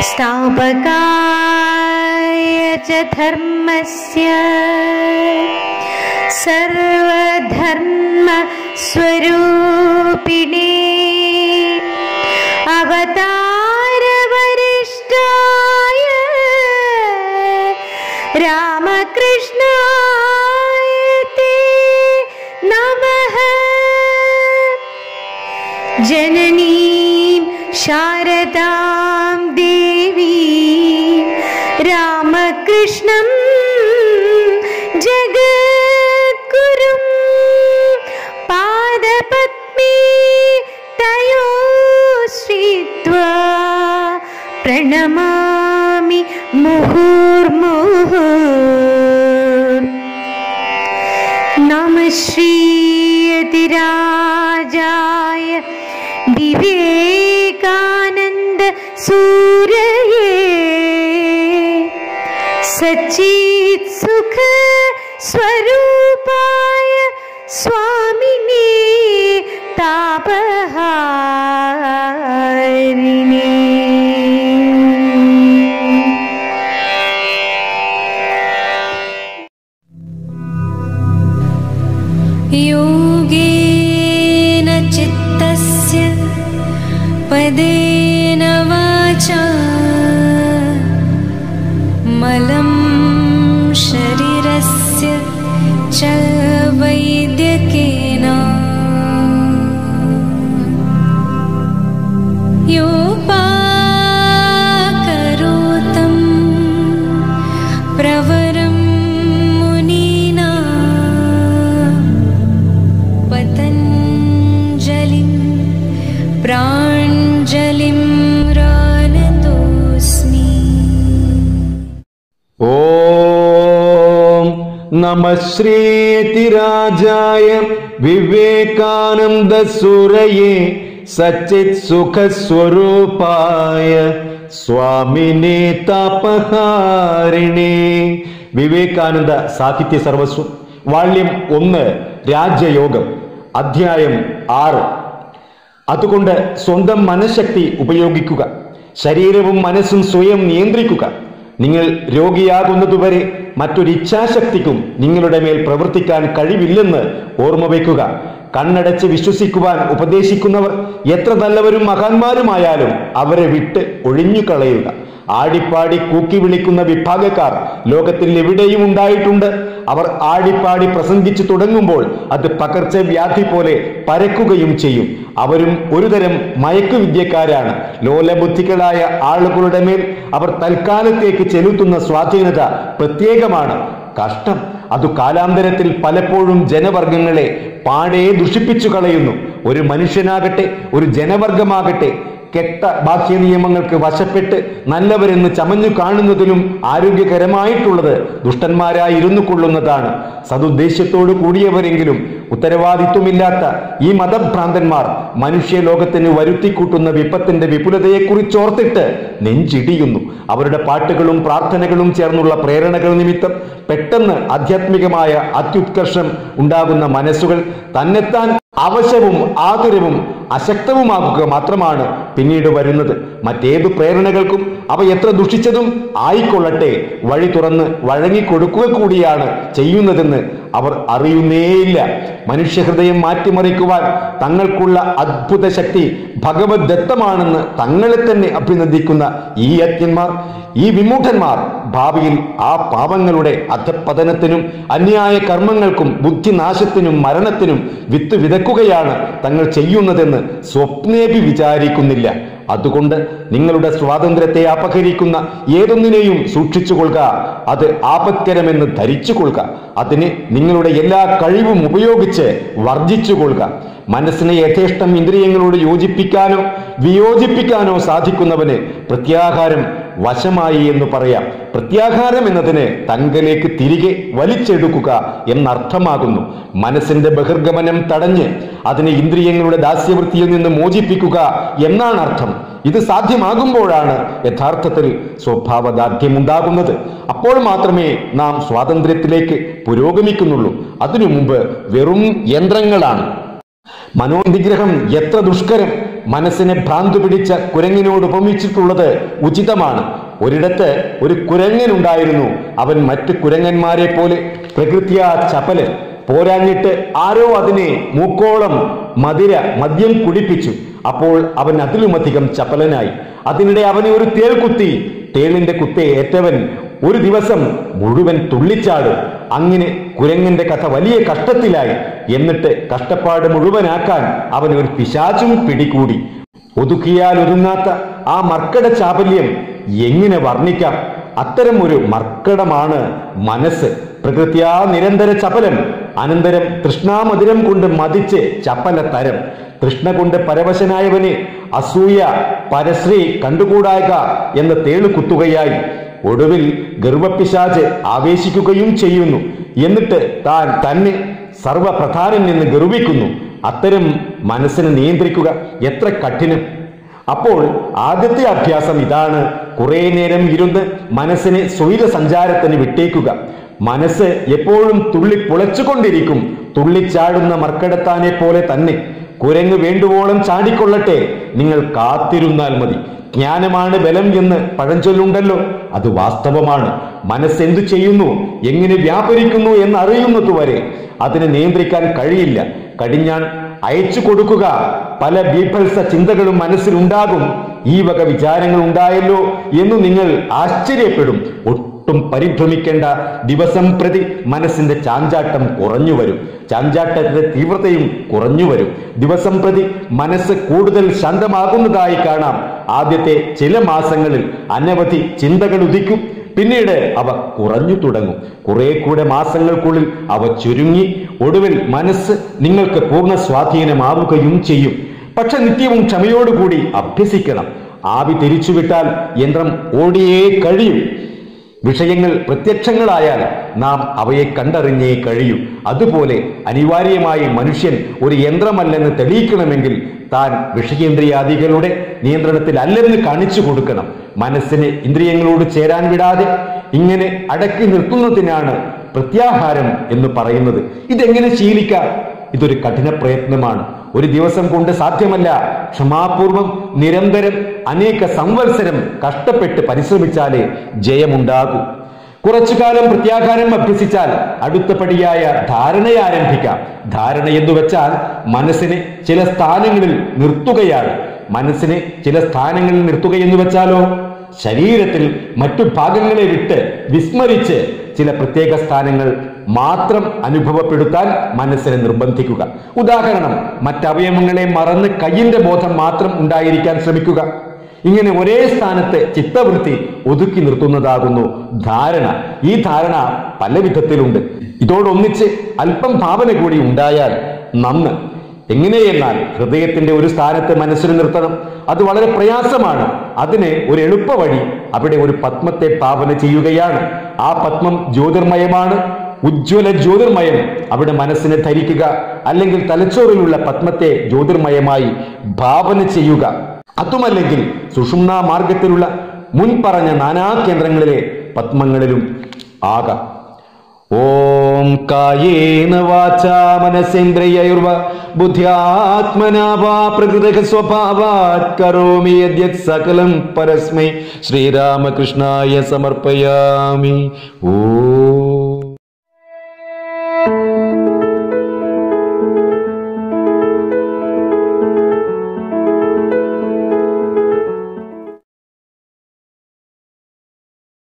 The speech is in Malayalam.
स्थापकाय च धर्मस्य सर्वधर्मस्वरूपिणे अवतारवरिष्ठाय रामकृष्णाय ते नमः जननीं शारदां देवी रामकृष्णं जगद्गुरुं पादपद्मे तयो श्रीत्वा प्रणमामि मुहुर्मुहुः नमः श्रीयतिराजाय विवेकानन्द सूरये सच्चित् सुख स्वरूपाय स्वामिने तापहारिणे योगेन चित्तस्य पदेन वाचा मलं शरीरस्य च वैद्यकेन योपाकरोतं प्रवरं मुनीना पतञ्जलिं प्राञ्जलिं रानतोऽस्मि ഓം നമ ശ്രീതിരാജായ വിവേകാനന്ദ സുരയെ സച്ചിത് സുഖസ്വരൂപായ സ്വാമിനെ താപഹാരിണേ വിവേകാനന്ദ സാഹിത്യ സർവസ്വം വാള്യം ഒന്ന് രാജയോഗം അധ്യായം ആറ് അതുകൊണ്ട് സ്വന്തം മനഃശക്തി ഉപയോഗിക്കുക ശരീരവും മനസ്സും സ്വയം നിയന്ത്രിക്കുക നിങ്ങൾ രോഗിയാകുന്നതുവരെ മറ്റൊരു ഇച്ഛാശക്തിക്കും നിങ്ങളുടെ മേൽ പ്രവർത്തിക്കാൻ കഴിവില്ലെന്ന് ഓർമ്മ വയ്ക്കുക കണ്ണടച്ച് വിശ്വസിക്കുവാൻ ഉപദേശിക്കുന്നവർ എത്ര നല്ലവരും മഹാന്മാരുമായാലും അവരെ വിട്ട് ഒഴിഞ്ഞു കളയുക ആടിപ്പാടി കൂക്കി വിളിക്കുന്ന വിഭാഗക്കാർ ലോകത്തിൽ എവിടെയും ഉണ്ടായിട്ടുണ്ട് അവർ ആടിപ്പാടി പ്രസംഗിച്ചു തുടങ്ങുമ്പോൾ അത് പകർച്ചവ്യാധി പോലെ പരക്കുകയും ചെയ്യും അവരും ഒരുതരം മയക്കുവിദ്യക്കാരാണ് ലോലബുദ്ധികളായ ആളുകളുടെ മേൽ അവർ തൽക്കാലത്തേക്ക് ചെലുത്തുന്ന സ്വാധീനത പ്രത്യേകമാണ് കഷ്ടം അത് കാലാന്തരത്തിൽ പലപ്പോഴും ജനവർഗങ്ങളെ പാടെ ദുഷിപ്പിച്ചു കളയുന്നു ഒരു മനുഷ്യനാകട്ടെ ഒരു ജനവർഗമാകട്ടെ കെട്ട ബാഹ്യ നിയമങ്ങൾക്ക് വശപ്പെട്ട് നല്ലവരെന്ന് ചമഞ്ഞു കാണുന്നതിലും ആരോഗ്യകരമായിട്ടുള്ളത് ദുഷ്ടന്മാരായി ഇരുന്നു കൊള്ളുന്നതാണ് സതുദ്ദേശ്യത്തോടു കൂടിയവരെങ്കിലും ഉത്തരവാദിത്വമില്ലാത്ത ഈ മതഭ്രാന്തന്മാർ മനുഷ്യലോകത്തിന് വരുത്തിക്കൂട്ടുന്ന വിപത്തിന്റെ വിപുലതയെക്കുറിച്ചോർത്തിട്ട് നെഞ്ചിടിയുന്നു അവരുടെ പാട്ടുകളും പ്രാർത്ഥനകളും ചേർന്നുള്ള പ്രേരണകൾ നിമിത്തം പെട്ടെന്ന് ആധ്യാത്മികമായ അത്യുത്കർഷം ഉണ്ടാകുന്ന മനസ്സുകൾ തന്നെത്താൻ അവശവും ആതുരവും അശക്തവുമാക്കുക മാത്രമാണ് പിന്നീട് വരുന്നത് മറ്റേതു പ്രേരണകൾക്കും അവ എത്ര ദുഷിച്ചതും ആയിക്കൊള്ളട്ടെ വഴി തുറന്ന് വഴങ്ങിക്കൊടുക്കുക കൂടിയാണ് ചെയ്യുന്നതെന്ന് അവർ അറിയുന്നേയില്ല മനുഷ്യഹൃദയം മാറ്റിമറിക്കുവാൻ തങ്ങൾക്കുള്ള അദ്ഭുത ശക്തി ഭഗവത് ദത്തമാണെന്ന് തങ്ങളെ തന്നെ അഭിനന്ദിക്കുന്ന ഈ യജ്ഞന്മാർ ഈ വിമൂഢന്മാർ ഭാവിയിൽ ആ പാപങ്ങളുടെ അധപ്പതനത്തിനും അന്യായ കർമ്മങ്ങൾക്കും ബുദ്ധിനാശത്തിനും മരണത്തിനും വിത്ത് വിതക്കുകയാണ് തങ്ങൾ ചെയ്യുന്നതെന്ന് സ്വപ്നേപി വിചാരിക്കുന്നില്ല അതുകൊണ്ട് നിങ്ങളുടെ സ്വാതന്ത്ര്യത്തെ അപഹരിക്കുന്ന ഏതൊന്നിനെയും സൂക്ഷിച്ചുകൊള്ളുക അത് ആപത്കരമെന്ന് ധരിച്ചുകൊള്ളുക അതിന് നിങ്ങളുടെ എല്ലാ കഴിവും ഉപയോഗിച്ച് വർജിച്ചുകൊള്ളുക മനസ്സിനെ യഥേഷ്ടം ഇന്ദ്രിയങ്ങളോട് യോജിപ്പിക്കാനോ വിയോജിപ്പിക്കാനോ സാധിക്കുന്നവന് പ്രത്യാഹാരം വശമായി എന്ന് പറയാം പ്രത്യാഹാരം എന്നതിന് തങ്കലേക്ക് തിരികെ വലിച്ചെടുക്കുക എന്നർത്ഥമാകുന്നു മനസ്സിന്റെ ബഹിർഗമനം തടഞ്ഞ് അതിനെ ഇന്ദ്രിയങ്ങളുടെ ദാസ്യവൃത്തിയിൽ നിന്ന് മോചിപ്പിക്കുക എന്നാണ് അർത്ഥം ഇത് സാധ്യമാകുമ്പോഴാണ് യഥാർത്ഥത്തിൽ സ്വഭാവദാർഢ്യമുണ്ടാകുന്നത് അപ്പോൾ മാത്രമേ നാം സ്വാതന്ത്ര്യത്തിലേക്ക് പുരോഗമിക്കുന്നുള്ളൂ അതിനു മുമ്പ് വെറും യന്ത്രങ്ങളാണ് മനോനിഗ്രഹം എത്ര ദുഷ്കരം മനസ്സിനെ ഭ്രാന്തു പിടിച്ച കുരങ്ങിനോട് ഉപമിച്ചിട്ടുള്ളത് ഉചിതമാണ് ഒരിടത്ത് ഒരു കുരങ്ങനുണ്ടായിരുന്നു അവൻ മറ്റ് കുരങ്ങന്മാരെ പോലെ പ്രകൃതിയാ ചപല് പോരാഞ്ഞിട്ട് ആരോ അതിനെ മൂക്കോളം മതിര മദ്യം കുടിപ്പിച്ചു അപ്പോൾ അവൻ അതിലുമധികം ചപലനായി അതിനിടെ അവനെ ഒരു തേൾ കുത്തി തേളിന്റെ കുത്തെ ഏറ്റവൻ ഒരു ദിവസം മുഴുവൻ തുള്ളിച്ചാടും അങ്ങനെ കുരങ്ങന്റെ കഥ വലിയ കഷ്ടത്തിലായി എന്നിട്ട് കഷ്ടപ്പാട് മുഴുവനാക്കാൻ അവൻ ഒരു പിശാചും പിടികൂടി ഒതുക്കിയാൽ ഒതുങ്ങാത്ത ആ മർക്കട ചാപല്യം എങ്ങനെ വർണ്ണിക്കാം അത്തരം ഒരു മർക്കടമാണ് മനസ്സ് പ്രകൃത്യാ നിരന്തര ചപലം അനന്തരം തൃഷ്ണാമധുരം കൊണ്ട് മതിച്ച് ചപ്പല തരം തൃഷ്ണ കൊണ്ട് പരവശനായവന് അസൂയ പരശ്രീ കണ്ടുകൂടായക എന്ന തേള് കുത്തുകയായി ഒടുവിൽ ഗർഭപിശാച് ആവേശിക്കുകയും ചെയ്യുന്നു എന്നിട്ട് താൻ തന്നെ സർവപ്രധാനൻ എന്ന് ഗർവിക്കുന്നു അത്തരം മനസ്സിനെ നിയന്ത്രിക്കുക എത്ര കഠിനം അപ്പോൾ ആദ്യത്തെ അഭ്യാസം ഇതാണ് കുറെ നേരം ഇരുന്ന് മനസ്സിനെ സ്വൈര സഞ്ചാരത്തിന് വിട്ടേക്കുക മനസ്സ് എപ്പോഴും തുള്ളി പുളച്ചുകൊണ്ടിരിക്കും തുള്ളിച്ചാടുന്ന മർക്കടത്താനെ പോലെ തന്നെ കുരങ്ങ് വേണ്ടുവോളം ചാടിക്കൊള്ളട്ടെ നിങ്ങൾ കാത്തിരുന്നാൽ മതി ജ്ഞാനമാണ് ബലം എന്ന് പഴഞ്ചൊല്ലുണ്ടല്ലോ അത് വാസ്തവമാണ് മനസ്സെന്തു ചെയ്യുന്നു എങ്ങനെ വ്യാപരിക്കുന്നു എന്ന് അറിയുന്നതുവരെ അതിനെ നിയന്ത്രിക്കാൻ കഴിയില്ല കടിഞ്ഞാൻ അയച്ചു കൊടുക്കുക പല ബീഭത്സ ചിന്തകളും മനസ്സിലുണ്ടാകും ഈ വക വിചാരങ്ങൾ ഉണ്ടായല്ലോ എന്ന് നിങ്ങൾ ആശ്ചര്യപ്പെടും ഒട്ടും പരിഭ്രമിക്കേണ്ട ദിവസം പ്രതി മനസ്സിന്റെ ചാഞ്ചാട്ടം കുറഞ്ഞു വരും ചാഞ്ചാട്ടത്തിന്റെ തീവ്രതയും കുറഞ്ഞു വരും ദിവസം പ്രതി മനസ്സ് കൂടുതൽ ശാന്തമാകുന്നതായി കാണാം ആദ്യത്തെ ചില മാസങ്ങളിൽ അനവധി ചിന്തകൾ ഉദിക്കും പിന്നീട് അവ കുറഞ്ഞു തുടങ്ങും കുറെ കൂടെ മാസങ്ങൾക്കുള്ളിൽ അവ ചുരുങ്ങി ഒടുവിൽ മനസ്സ് നിങ്ങൾക്ക് പൂർണ്ണ സ്വാധീനമാവുകയും ചെയ്യും പക്ഷെ നിത്യവും ക്ഷമയോടുകൂടി അഭ്യസിക്കണം ആവി തിരിച്ചുവിട്ടാൽ യന്ത്രം ഓടിയേ കഴിയും വിഷയങ്ങൾ പ്രത്യക്ഷങ്ങളായാൽ നാം അവയെ കണ്ടറിഞ്ഞേ കഴിയൂ അതുപോലെ അനിവാര്യമായി മനുഷ്യൻ ഒരു യന്ത്രമല്ലെന്ന് തെളിയിക്കണമെങ്കിൽ താൻ വിഷയേന്ദ്രിയാദികളുടെ നിയന്ത്രണത്തിലല്ലെന്ന് കാണിച്ചു കൊടുക്കണം മനസ്സിനെ ഇന്ദ്രിയങ്ങളോട് ചേരാൻ വിടാതെ ഇങ്ങനെ അടക്കി നിർത്തുന്നതിനാണ് പ്രത്യാഹാരം എന്ന് പറയുന്നത് ഇതെങ്ങനെ ശീലിക്കാം ഇതൊരു കഠിന പ്രയത്നമാണ് ഒരു ദിവസം കൊണ്ട് സാധ്യമല്ല ക്ഷമാപൂർവം നിരന്തരം അനേക സംവത്സരം കഷ്ടപ്പെട്ട് പരിശ്രമിച്ചാലേ ജയമുണ്ടാകൂ കുറച്ചു കാലം പ്രത്യാഘാരം അഭ്യസിച്ചാൽ അടുത്ത പടിയായ ധാരണയെ ആരംഭിക്കാം ധാരണ എന്ന് വെച്ചാൽ മനസ്സിനെ ചില സ്ഥാനങ്ങളിൽ നിർത്തുകയാണ് മനസ്സിനെ ചില സ്ഥാനങ്ങളിൽ നിർത്തുക എന്ന് വെച്ചാലോ ശരീരത്തിൽ മറ്റു ഭാഗങ്ങളെ വിട്ട് വിസ്മരിച്ച് ചില പ്രത്യേക സ്ഥാനങ്ങൾ മാത്രം അനുഭവപ്പെടുത്താൻ മനസ്സിനെ നിർബന്ധിക്കുക ഉദാഹരണം മറ്റവയവങ്ങളെ മറന്ന് കയ്യിന്റെ ബോധം മാത്രം ഉണ്ടായിരിക്കാൻ ശ്രമിക്കുക ഇങ്ങനെ ഒരേ സ്ഥാനത്ത് ചിത്തവൃത്തി ഒതുക്കി നിർത്തുന്നതാകുന്നു ധാരണ ഈ ധാരണ പല വിധത്തിലുണ്ട് ഇതോടൊന്നിച്ച് അല്പം ഭാവന കൂടി ഉണ്ടായാൽ നന്ന് എങ്ങനെയെന്നാൽ ഹൃദയത്തിന്റെ ഒരു സ്ഥാനത്ത് മനസ്സിന് നിർത്തണം അത് വളരെ പ്രയാസമാണ് അതിന് ഒരു എളുപ്പ വഴി അവിടെ ഒരു പത്മത്തെ ഭാവന ചെയ്യുകയാണ് ആ പത്മം ജ്യോതിർമയമാണ് ഉജ്ജ്വല ജ്യോതിർമയം അവിടെ മനസ്സിനെ ധരിക്കുക അല്ലെങ്കിൽ തലച്ചോറിലുള്ള പത്മത്തെ ജ്യോതിർമയമായി ഭാവന ചെയ്യുക അതുമല്ലെങ്കിൽ സുഷുമ്ന മാർഗത്തിലുള്ള മുൻപറഞ്ഞ നാനാ കേന്ദ്രങ്ങളിലെ പത്മങ്ങളിലും ആകാം ഓം കായേന വാചാ മനസേന്ദ്രിയൈർവ ബുദ്ധ്യാത്മനാ വാ പ്രകൃത സ്വഭാവാത് കരോമി യദ്യത് സകലം പരസ്മൈ ശ്രീരാമകൃഷ്ണായ സമർപ്പയാമി ഓം